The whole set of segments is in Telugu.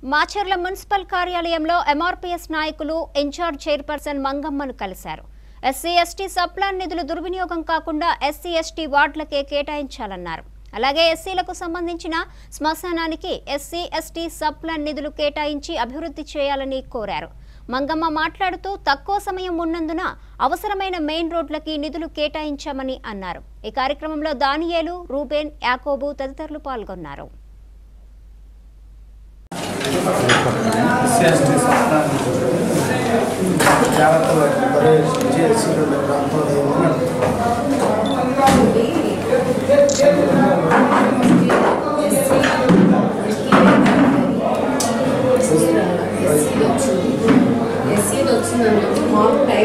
మాచర్ల మున్సిపల్ కార్యాలయంలో ఎంఆర్పీఎస్ నాయకులు ఇన్ఛార్జ్ చైర్పర్సన్ మంగమ్మను కలిశారు ఎస్సీ ఎస్టీ సప్లాన్ నిధులు దుర్వినియోగం కాకుండా ఎస్సీ ఎస్టీ వార్డులకే కేటాయించాలన్నారు అలాగే ఎస్సీలకు సంబంధించిన శ్మశానానికి ఎస్సీ ఎస్టీ సప్లాన్ నిధులు కేటాయించి అభివృద్ధి చేయాలని కోరారు మంగమ్మ మాట్లాడుతూ తక్కువ సమయం ఉన్నందున అవసరమైన మెయిన్ రోడ్లకి నిధులు కేటాయించామని అన్నారు ఈ కార్యక్రమంలో దానియేలు రూబేన్ యాకోబు తదితరులు పాల్గొన్నారు ఎస్సీ సంస్థాన్ని జాగ్రత్తగా పర్యవేక్షించి ఎస్సీలు ఉండే ప్రాంతంలో ఏమన్నా ఎస్సీలు వచ్చినందుకు మాకు టైం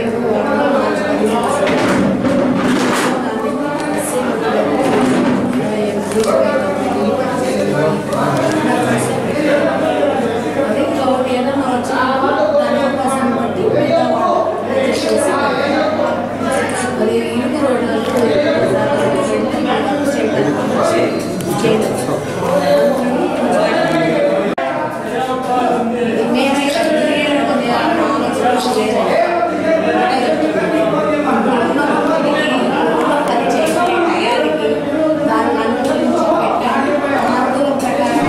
అదే కాబట్టి ఏదైనా వచ్చినా దాని అవకాశాన్ని బట్టి మిగతా వాళ్ళు adjust చేసి మరి ఇరుకు రోడ్లలో మేమైతే కొన్ని ఆలోచనలు చేయలేదు అది చేసే టయానికి దాన్ని అనుకూలించి పెట్టాలి అనుకూలం ప్రకారం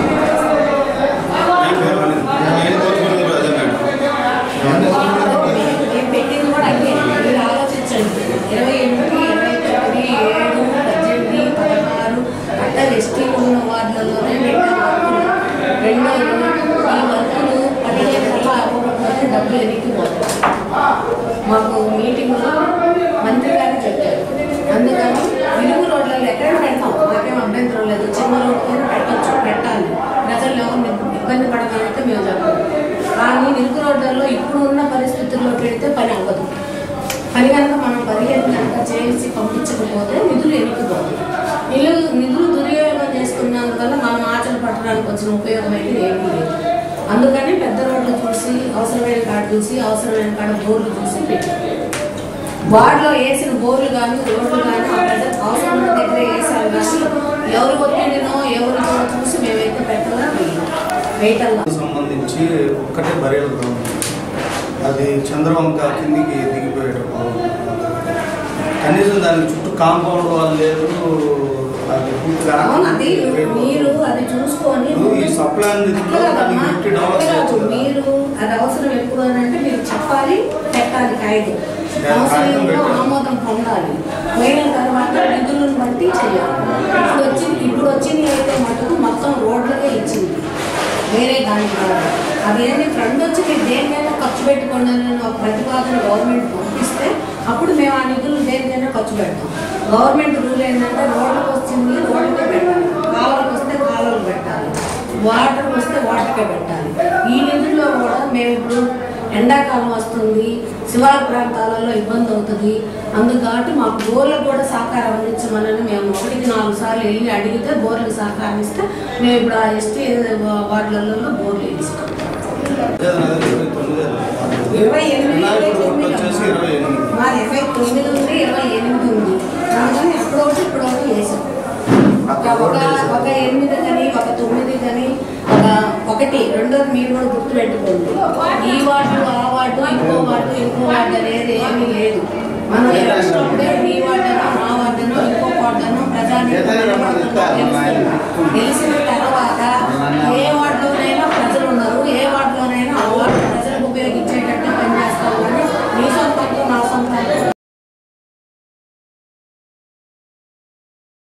మేము పెట్టింది కూడా అదే మీరు ఆలోచించండి ఇరవై ఎనిమిది ఇరవై తొమ్మిది ఏడు పద్దెనిమిది పదహారు అట్లా ఎస్టీ ఉన్న వార్డులలోనే పెట్టారు వర్కులు రెండోది ఈ వర్కులు పదిహేను కల్లా అవ్వకపోతే డబ్బులు ఎన్నికిపోతాయి మాకు మీటింగ్లో మంత్రి గారు చెప్పారు అందుకని ఇరుగు రోడ్లలో ఎక్కడ పెడతాం మాకేం అభ్యంతరం లేదు చిన్న రోడ్డు పెట్టచ్చు పెట్టాలి ప్రజలు ఎవరు ఇబ్బంది పడగలిగితే మేము చెప్పాలి కానీ ఇరుగు రోడ్లలో ఇప్పుడు ఉన్న పరిస్థితుల్లో పెడితే పని అవ్వదు పని కనుక మనం పదిహేను కనుక చేసి పంపించకపోతే నిధులు ఎన్నికపోతాయి నిధులు నిధులు దుర్వినియోగం చేసుకున్నందువల్ల మనం ఆచరణ పట్టడానికి వచ్చిన ఉపయోగం అయితే ఏమీ లేదు అందుకని పెద్ద రోడ్లు చూసి అవసరమైన కాడ చూసి అవసరమైన కాడ బోర్లు చూసి పెట్టాం వార్డులో వేసిన బోర్లు కానీ రోడ్లు కానీ ఆ ప్రజలు అవసరం ఉన్న దగ్గర వేసారు కానీ ఎవరు ఒత్తిడినో ఎవరు చూసి మేమైతే పెట్టాలా వేయటల్లా సంబంధించి ఒక్కటే బరియలు గ్రామం అది చంద్రవంక కిందికి దిగిపోయేటప్పుడు కనీసం దానికి చుట్టూ కాంపౌండ్ వాళ్ళు లేదు అది పూర్తిగా అవును అది మీరు అది చూసుకొని ఈ సప్లాన్ నిధుల్లో దాన్ని పెట్టి డెవలప్ చేయొచ్చు కదా. మీరు అది అవసరం ఎప్పుడు అని అంటే మీరు చెప్పాలి పెట్టాలి కాగితం దాని కాగితం అవసరంలో పెట్టాలి. ఆమోదం పొందాలి పోయిన తర్వాత నిధులను బట్టి చేయాలి ఇప్పుడు వచ్చింది ఇప్పుడు వచ్చింది అయితే మటుకు మొత్తం రోడ్లకే ఇచ్చింది వేరే దానికి కాదు అదేంటి ఫ్రెండ్ వచ్చి మీరు దేనికైనా ఖర్చు పెట్టుకోండి అని ఒక ప్రతిపాదన గవర్నమెంట్ పంపిస్తే అప్పుడు మేము ఆ నిధులు దేనికైనా ఖర్చు పెడతాం గవర్నమెంట్ రూల్ ఏంటంటే రోడ్లకు వచ్చింది రోడ్లకే పెట్టాలి కాలువలకు వస్తే కాలువలు పెట్టాలి వాటర్కి వస్తే వాటర్కే పెట్టాలి ఈ నిధుల్లో కూడా మేము ఇప్పుడు ఎండాకాలం వస్తుంది శివారు ప్రాంతాలలో ఇబ్బంది అవుతుంది అందుకాబట్టి మాకు బోర్లకు కూడా సహకారం అందించమని మేము ఒకటికి నాలుగు సార్లు వెళ్ళి అడిగితే బోర్లకు సహకారం ఇస్తే మేము ఇప్పుడు ఆ ఎస్టీ వార్డులలో బోర్లు వేస్తాం అదే నాది ఇరవై తొమ్మిది అది. ఇరవై ఎనిమిది ఇరవై వినాయకుడు తొమ్మిది వచ్చేసి ఇరవై ఎనిమిది మాది ఇరవై తొమ్మిది ఉంది ఇరవై ఎనిమిది ఉంది అందుకని అప్పుడు ఒకటి ఇప్పుడు ఒకటి వేసాం ఒక ఒక ఒక ఎనిమిది కానీ ఒక తొమ్మిది కానీ ఒక ఒకటి రెండోది మీరు కూడా గుర్తు పెట్టుకోండి ఈ వార్డు ఆ వార్డు ఇంకో వార్డు ఇంకో వార్డు అనేది ఏమీ లేదు మనం ఎలక్షన్లో ఈ వార్డు అనో ఆ వార్డు అనో ఇంకో వార్డు అనో ప్రజానికి తెలిసిన